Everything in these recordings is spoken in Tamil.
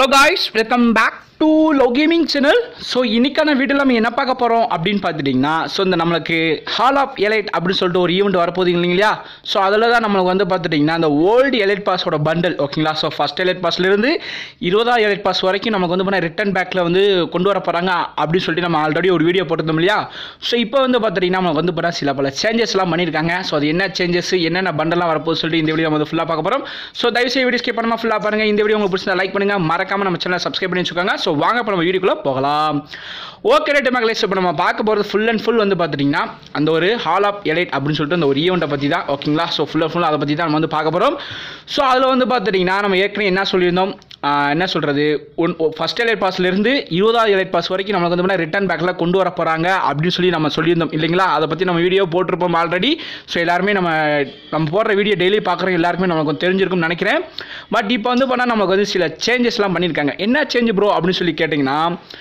hello guys welcome back to lo gaming channel so இன்னைக்கான வீடியோவில் நம்ம என்ன பார்க்க போகிறோம் அப்படின்னு பார்த்துட்டிங்கன்னா ஸோ இந்த நம்மளுக்கு ஹால் ஆஃப் எலைட் அப்படின்னு சொல்லிட்டு ஒரு ஈவெண்ட் வரப்போகுது இல்லைங்களா ஸோ அதில் தான் நம்மளுக்கு வந்து பார்த்துட்டிங்கன்னா அந்த ஓல்டு எலைட் பாஸோட பண்டல் ஓகேங்களா ஸோ ஃபஸ்ட் எலைட் பாஸ்லேருந்து இருபதாம் எலைட் பாஸ் வரைக்கும் நமக்கு வந்து பார்த்தீங்கன்னா ரிட்டன் பேக்கில் வந்து கொண்டு வர போகிறாங்க அப்படின்னு சொல்லிட்டு நம்ம ஆல்ரெடி ஒரு வீடியோ போட்டிருந்தோம் இல்லையா ஸோ இப்போ வந்து பார்த்துட்டிங்கன்னா நமக்கு வந்து பார்த்தா சில பல சேஞ்சஸ்லாம் பண்ணியிருக்காங்க ஸோ அது என்ன சேஞ்சஸ் என்னென்ன பண்டல்லாம் வரப்போகுது சொல்லிட்டு இந்த வீடியோ நம்ம ஃபுல்லாக பார்க்க போகிறோம் ஸோ தயவுசெய்து வீடியோ ஸ்கிப் பண்ணாமல் ஃபுல்லாக பாருங்கள் இந்த வீடியோ உங்களுக்கு பிடிச்சா லைக் பண்ணுங்கள் மறக்காம நம்ம சேனலை சப்ஸ்கிரைப் பண்ணி வச்சுக்கோங்க ஸோ வாங்க இப்போ நம்ம வீடியோக்குள்ளே போகலாம் ஓகே ரைட் மகளே இப்போ நம்ம பார்க்க போகிறது ஃபுல் அண்ட் ஃபுல் வந்து பார்த்துட்டிங்கன்னா அந்த ஒரு ஹால் ஆஃப் எலைட் அப்படின்னு சொல்லிட்டு அந்த ஒரு ஈவெண்ட்டை பற்றி தான் ஓகேங்களா ஸோ ஃபுல் அண்ட் ஃபுல் அதை பற்றி தான் நம்ம வந்து பார்க்க போகிறோம் ஸோ அதில் வந்து பார்த்துட்டிங்கன்னா நம்ம ஏற்கனவே என்ன சொல்லியிருந்தோம் ஆஹ் என்ன சொல்கிறது ஒன் ஃபஸ்ட் எலைட் பாஸ்லேருந்து இருபதாவது எலைட் பாஸ் வரைக்கும் நம்மளுக்கு வந்து ரிட்டன் பேக்கில் கொண்டு வர போகிறாங்க அப்படின்னு சொல்லி நம்ம சொல்லியிருந்தோம் இல்லைங்களா அதை பற்றி நம்ம வீடியோ போட்டிருப்போம் ஆல்ரெடி ஸோ எல்லாருமே நம்ம நம்ம போடுற வீடியோ டெய்லி பார்க்குறோம் எல்லாருக்குமே நமக்கு கொஞ்சம் தெரிஞ்சிருக்கும்னு நினைக்கிறேன் பட் இப்போ வந்து பண்ணால் நமக்கு வந்து சில சேஞ்சஸ்லாம் பண்ணியிருக்காங்க என்ன சேஞ்ச் ப்ரோ அப்படின்னு சொல்லி கேட்டிங்கன்னா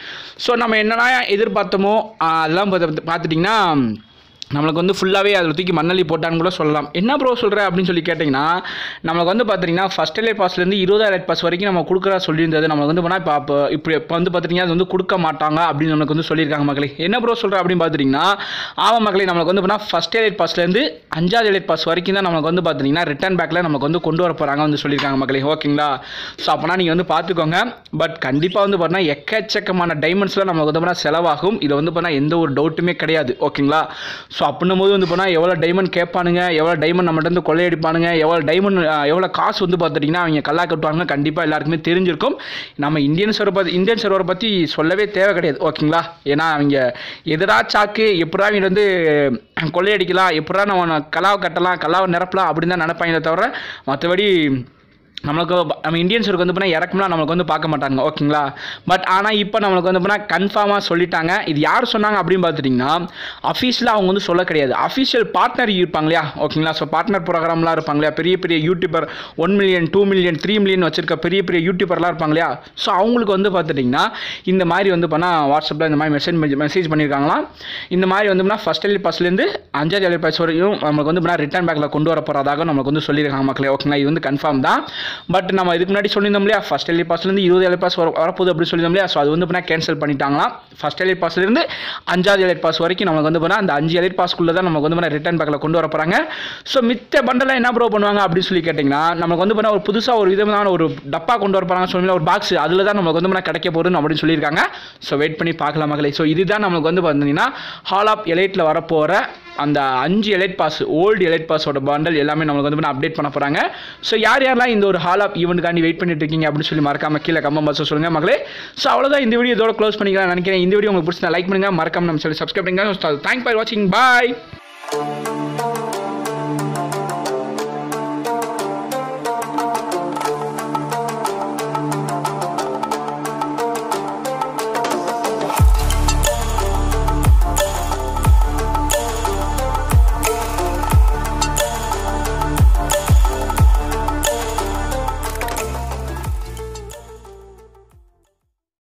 ஸோ நம்ம என்னென்ன எதிர்பார்த்தோமோ ஆஹ் அதெல்லாம் பார்த்து- பார்த்துட்டிங்கன்னா நம்மளுக்கு வந்து ஃபுல்லாகவே அதில் தூக்கி மண்ணள்ளி போட்டான்னு கூட சொல்லலாம் என்ன ப்ரோ சொல்கிற அப்படின்னு சொல்லி கேட்டிங்கன்னா நம்மளுக்கு வந்து பார்த்தீங்கன்னா ஃபஸ்ட் எலைட் பாஸ்லேருந்து இருபதாயிரம் பாஸ் வரைக்கும் நம்ம கொடுக்குறா சொல்லியிருந்தது நம்மளுக்கு வந்து பண்ணால் இப்போ இப்போ இப்போ இப்போ வந்து பார்த்தீங்கன்னா அது வந்து கொடுக்க மாட்டாங்க அப்படின்னு நமக்கு வந்து சொல்லியிருக்காங்க மக்களே என்ன ப்ரோ சொல்கிற அப்படின்னு பார்த்துட்டிங்கன்னா ஆமாம் மக்களே நம்மளுக்கு வந்து பண்ணால் ஃபஸ்ட் எலைட் பாஸ்லேருந்து அஞ்சாவது எலைட் பாஸ் வரைக்கும் தான் நமக்கு வந்து பார்த்தீங்கன்னா ரிட்டர்ன் பேக்கில் நமக்கு வந்து கொண்டு வர போகிறாங்க வந்து சொல்லியிருக்காங்க மக்களே ஓகேங்களா ஸோ அப்போனா நீங்கள் வந்து பார்த்துக்கோங்க பட் கண்டிப்பாக வந்து பார்த்தீங்கன்னா எக்கச்சக்கமான டைமண்ட்ஸ்லாம் நமக்கு வந்து பார்த்தீங்கன்னா செலவாகும் இதை வந்து பார்த்தா எந்த ஒரு டவுட்டுமே கிடையாது ஓகேங்களா ஸோ அப்படின்னும் போது வந்து போனால் எவ்வளோ டைமண்ட் கேட்பானுங்க எவ்வளோ டைமண்ட் நம்மகிட்ட இருந்து கொள்ளையடிப்பானுங்க எவ்வளோ டைமண்ட் எவ்வளோ காசு வந்து பார்த்துட்டிங்கன்னா அவங்க கல்லா கட்டுவாங்க கண்டிப்பாக எல்லாருக்குமே தெரிஞ்சிருக்கும் நம்ம இந்தியன் சர்வர் பற்றி இந்தியன் சர்வரை பற்றி சொல்லவே தேவை கிடையாது ஓகேங்களா ஏன்னா அவங்க எதிரா சாக்கு எப்படா இவங்க வந்து கொள்ளையடிக்கலாம் எப்படா நம்ம கலாவை கட்டலாம் கலாவை நிரப்பலாம் அப்படின்னு தான் நினைப்பாங்களே தவிர மற்றபடி நம்மளுக்கு நம்ம இந்தியன்ஸருக்கு வந்து பார்த்தா இறக்கம்லாம் நம்மளுக்கு வந்து பார்க்க மாட்டாங்க ஓகேங்களா பட் ஆனால் இப்போ நம்மளுக்கு வந்து பார்த்தா கன்ஃபார்மாக சொல்லிட்டாங்க இது யார் சொன்னாங்க அப்படின்னு பார்த்துட்டிங்கன்னா அஃபீஷியலாக அவங்க வந்து சொல்ல கிடையாது அஃபீஷியல் பார்ட்னர் இருப்பாங்க இல்லையா ஓகேங்களா ஸோ பார்ட்னர் ப்ரோக்ராம்லாம் இருப்பாங்க இல்லையா பெரிய பெரிய YouTuber one million two million three million வச்சிருக்க பெரிய பெரிய யூடியூபர்லாம் இருப்பாங்க இல்லையா ஸோ அவங்களுக்கு வந்து பார்த்துட்டிங்கன்னா இந்த மாதிரி வந்து பண்ணால் வாட்ஸ்அப்பில் இந்த மாதிரி மெசேஜ் மெசேஜ் பண்ணியிருக்காங்களாம் இந்த மாதிரி வந்து பண்ணால் ஃபஸ்ட் எலி பாஸ்லேருந்து அஞ்சாவது எலி பாஸ் வரையும் நம்மளுக்கு வந்து பண்ணால் ரிட்டர்ன் பேக்கில் கொண்டு வர போகிறதாக நமக்கு வந்து சொல்லியிருக்காங்க மக்களே ஓகேங்களா இது வந்து கன்ஃபார்ம் தான் பட் நம்ம இதுக்கு முன்னாடி சொல்லியிருந்தோம் இல்லையா ஃபஸ்ட் எலி பாஸ்லேருந்து இருபது எலி பாஸ் வர வரப்போகுது அப்படின்னு சொல்லியிருந்தோம் இல்லையா ஸோ அது வந்து பண்ணால் கேன்சல் பண்ணிட்டாங்களாம் ஃபஸ்ட் எலி பாஸ்லேருந்து அஞ்சாவது எலைட் பாஸ் வரைக்கும் நமக்கு வந்து பண்ணால் அந்த அஞ்சு எலைட் பாஸ்க்குள்ளே தான் நமக்கு வந்து பண்ணால் ரிட்டர்ன் பேக்கில் கொண்டு வர போகிறாங்க ஸோ மித்த பண்டெல்லாம் என்ன ப்ரோ பண்ணுவாங்க அப்படின்னு சொல்லி கேட்டிங்கன்னா நமக்கு வந்து பண்ணால் ஒரு புதுசாக ஒரு விதமான ஒரு டப்பா கொண்டு வர போகிறாங்க சொல்லி ஒரு பாக்ஸ் அதில் தான் நமக்கு வந்து பண்ணால் கிடைக்க போகுதுன்னு அப்படின்னு சொல்லியிருக்காங்க ஸோ வெயிட் பண்ணி பார்க்கலாம் மகளே ஸோ இதுதான் நமக்கு வந்து பார்த்தீங்கன்னா ஹால் ஆஃப் எலைட்டில் வரப்போகிற அந்த அஞ்சு எலைட் பாஸ் ஓல்டு எலைட் பாஸோட பண்டல் எல்லாமே நம்மளுக்கு வந்து அப்டேட் பண்ண போகிறாங்க ஸோ யார் யாரெல்லாம் இந்த ஒரு ஹால் ஆஃப் ஈவெண்ட்டுக்காண்டி வெயிட் பண்ணிட்டு இருக்கீங்க அப்படின்னு சொல்லி மறக்காம கீழே கம்ம பாஸ் சொல்லுங்கள் மகளே ஸோ அவ்வளோதான் இந்த வீடியோ இதோட க்ளோஸ் பண்ணிக்கலாம் நினைக்கிறேன் இந்த வீடியோ உங்களுக்கு பிடிச்சா லைக் பண்ணுங்கள் மறக்காம நம்ம சொல்லி சப்ஸ்கிரைப் பண்ணுங்க தேங்க் ஃபார் வாட்சிங் பாய்